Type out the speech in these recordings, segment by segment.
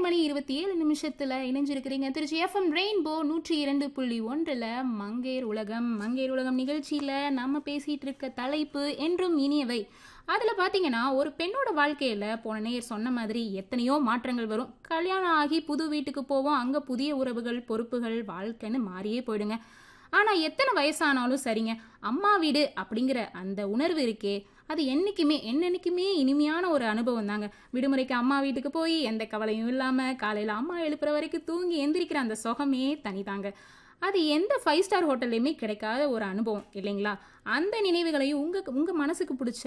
மணி இருபத்தி ஏழு நிமிஷத்துல இணைஞ்சிருக்கிறீங்க திருச்சி எஃப்எம் ரெயின்போ நூற்றி இரண்டு புள்ளி ஒன்றில் மங்கேர் உலகம் மங்கேர் உலகம் நிகழ்ச்சியில் நம்ம பேசிட்டு இருக்க தலைப்பு என்றும் இனியவை அதில் பார்த்தீங்கன்னா ஒரு பெண்ணோட வாழ்க்கையில் போன நேர் சொன்ன மாதிரி எத்தனையோ மாற்றங்கள் வரும் கல்யாணம் ஆகி புது வீட்டுக்கு போவோம் அங்கே புதிய உறவுகள் பொறுப்புகள் வாழ்க்கைன்னு மாறியே போயிடுங்க ஆனால் எத்தனை வயசானாலும் சரிங்க அம்மா வீடு அப்படிங்கிற அந்த உணர்வு இருக்கே அது என்னைக்குமே என்னன்னைக்குமே இனிமையான ஒரு அனுபவம் தாங்க விடுமுறைக்கு அம்மா வீட்டுக்கு போய் எந்த கவலையும் இல்லாமல் காலையில் அம்மா எழுப்புற வரைக்கும் தூங்கி எந்திரிக்கிற அந்த சுகமே தனிதாங்க அது எந்த ஃபைவ் ஸ்டார் ஹோட்டல்லையுமே கிடைக்காத ஒரு அனுபவம் இல்லைங்களா அந்த நினைவுகளையும் உங்கள் உங்கள் மனசுக்கு பிடிச்ச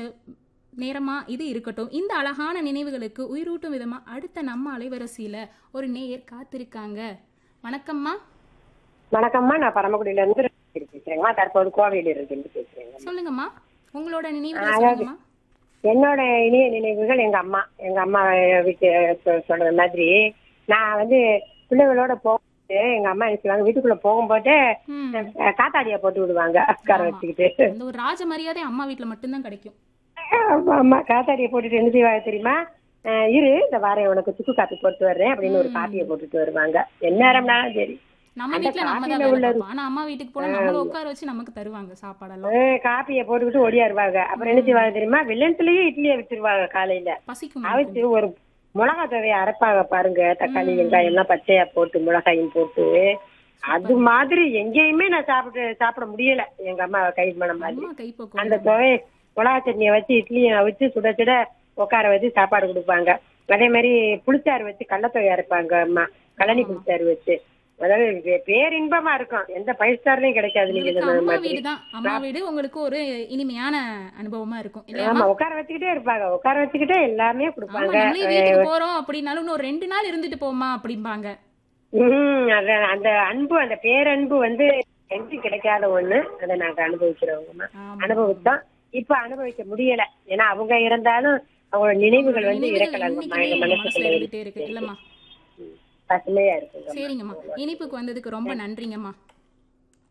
நேரமாக இது இருக்கட்டும் இந்த அழகான நினைவுகளுக்கு உயிரூட்டும் விதமாக அடுத்த நம்ம அலைவரிசையில் ஒரு நேயர் காத்திருக்காங்க வணக்கம்மா வணக்கம்மா நான் பரமக்குடியில இருந்து பேசுறேங்கம்மா தற்போது கோவையில இருந்து பேசுறேங்க சொல்லுங்களா உங்களோட நினைவுகளை சொல்லுங்கம்மா என்னோட இனிய நினைவுகள் எங்க அம்மா எங்க அம்மா வீட்டு சொ- சொல்றது மாதிரி நான் வந்து பிள்ளைகளோட போகும்போது எங்க அம்மா என்ன செய்வாங்க வீட்டுக்குள்ள போகும்போது ம் அஹ், காத்தாடியா போட்டு விடுவாங்க உட்கார ஆமா. வச்சுக்கிட்டு அந்த ஒரு ராஜ மரியாதை அம்மா வீட்டில் மட்டும்தான் கிடைக்கும் ஆமா, ஆமா காத்தாடியை போட்டுட்டு என்ன செய்வாங்க தெரியுமா அஹ், இரு இந்த வாரம் உனக்கு சுக்கு காப்பி போட்டு வர்றேன் அப்படின்னு ஒரு காப்பியை போட்டுட்டு வருவாங்க எந்நேரம்னாலும் சரி நம்ம அந்த வீட்ல நம்ம தான் காஃபில வேலை உள்ள பார்ப்போம். ஆனா அம்மா வீட்டுக்கு போனா நம்மள உட்கார வச்சு நமக்கு தருவாங்க சாப்பாடெல்லாம் அஹ், காப்பியை போட்டுக்கிட்டு ஓடியாருவாங்க அப்புறம் என்ன செய்வாங்க தெரியுமா வெள்ளத்துலயே இட்லியை வச்சிருவாங்க காலையில பசிக்கும் அவிச்சு ஒரு மிளகா தவையை அரைப்பாங்க பாருங்க தக்காளி வெங்காயம் எல்லாம் பச்சையா போட்டு மிளகாயும் போட்டு அது மாதிரி எங்கேயுமே நான் சாப்பிட்டு சாப்பிட முடியல எங்க அம்மா கை மனம் மாதிரி அம்மா கைப்போக்கும் அந்த துவை மிளகா சட்னியை வச்சு இட்லியை அவிச்சு சுட சுட உட்கார வச்சு சாப்பாடு கொடுப்பாங்க அதே மாதிரி புளிச்சாறு வச்சு கடலத்தொகை அரைப்பாங்க அம்மா கழனி புளிச்சாறு வச்சு அதாவது வே- பேரின்பமா இருக்கும் எந்த ஃபைவ் ஸ்டார்லயும் கிடைக்காது நீங்க உங்களுக்கு சொன்ன அம்மா மாதிரி வீடு தான் அம்மா வீடு உங்களுக்கு ஒரு இனிமையான அனுபவமா இருக்கும் இல்லையா ஆமா உட்கார வச்சுக்கிட்டே இருப்பாங்க உட்கார வச்சுக்கிட்டே எல்லாமே ஆமா கொடுப்பாங்க நம்மளே வீட்டுக்கு போறோம் அப்படின்னாலும் இன்னும் ஒரு ரெண்டு நாள் இருந்துட்டு போமா அப்படிம்பாங்க உம் அத அந்த அன்பு அந்த பேரன்பு வந்து எங்கேயும் கிடைக்காத ஒண்ணு அதை நாங்க அனுபவிக்கிறவங்க ஆமா. அனுபவித்தோம் இப்ப அனுபவிக்க முடியல ஏன்னா அவங்க இருந்தாலும் அவங்களோட நினைவுகள் வந்து நினைவுகள் இறக்கலாங்கம்மா இன்னைக்குமே எங்க எங்க மனசுல மனசுக்குள்ள இருந்துட்டே இருக்கு இல்லம்மா பசுமையா இருக்குங்க சரிங்கம்மா இனிப்புக்கு வந்ததுக்கு ரொம்ப நன்றிங்கம்மா